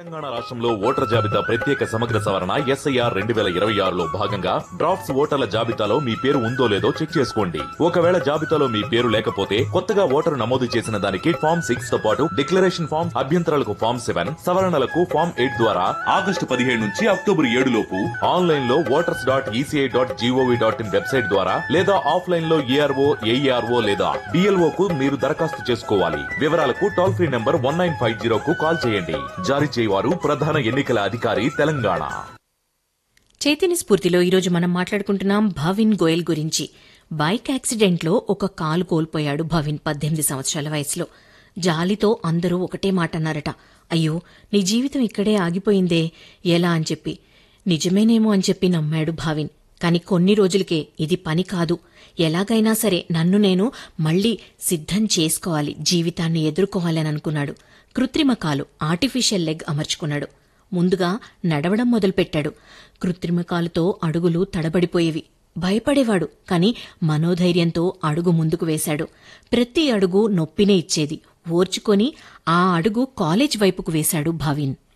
తెలంగాణ రాష్ట్రంలో ఓటర్ జాబితా ప్రత్యేక సమగ్ర సవరణ ఎస్ఐఆర్ రెండు వేల ఇరవై ఆరులో భాగంగా డ్రాఫ్ట్స్ ఓటర్ల జాబితాలో మీ పేరు ఉందో లేదో చెక్ చేసుకోండి ఒకవేళ జాబితాలో మీ పేరు లేకపోతే కొత్తగా ఓటరు నమోదు చేసిన దానికి ఫామ్ సిక్స్ తో పాటు డిక్లరేషన్ ఫామ్ అభ్యంతరాలకు ఫామ్ సెవెన్ సవరణలకు ఫామ్ ఎయిట్ ద్వారా ఆగస్టు పదిహేడు నుంచి అక్టోబర్ ఏడు లోపు ఆన్లైన్ లో voters dot ECI dot G O V dot in website ద్వారా లేదా ఆఫ్లైన్ లో ఏఆర్ఓ ఏఈఆర్ఓ లేదా డిఎల్ఓ కు మీరు దరఖాస్తు చేసుకోవాలి వివరాలకు toll free number one nine five zero కు కాల్ చేయండి జారీ చేయవారు ప్రధాన ఎన్నికల అధికారి తెలంగాణ చైతన్య స్ఫూర్తిలో ఈరోజు మనం మాట్లాడుకుంటున్నాం భవిన్ గోయల్ గురించి బైక్ యాక్సిడెంట్లో ఒక కాలు కోల్పోయాడు భవిన్ పద్దెనిమిది సంవత్సరాల వయసులో జాలితో అందరూ ఒకటే మాట అన్నారట అయ్యో నీ జీవితం ఇక్కడే ఆగిపోయిందే ఎలా అని చెప్పి నిజమేనేమో అని చెప్పి నమ్మాడు భావిన్ కాని కొన్ని రోజులకే ఇది పని కాదు ఎలాగైనా సరే నన్ను నేను మళ్లీ సిద్ధం చేసుకోవాలి జీవితాన్ని ఎదుర్కోవాలని అనుకున్నాడు కృత్రిమ కాలు ఆర్టిఫిషియల్ లెగ్ అమర్చుకున్నాడు ముందుగా నడవడం మొదలుపెట్టాడు కృత్రిమ కాలుతో అడుగులు తడబడిపోయేవి భయపడేవాడు కాని మనోధైర్యంతో అడుగు ముందుకు వేశాడు ప్రతి అడుగు నొప్పినే ఇచ్చేది ఓర్చుకొని ఆ అడుగు కాలేజ్ వైపుకు వేశాడు భావిన్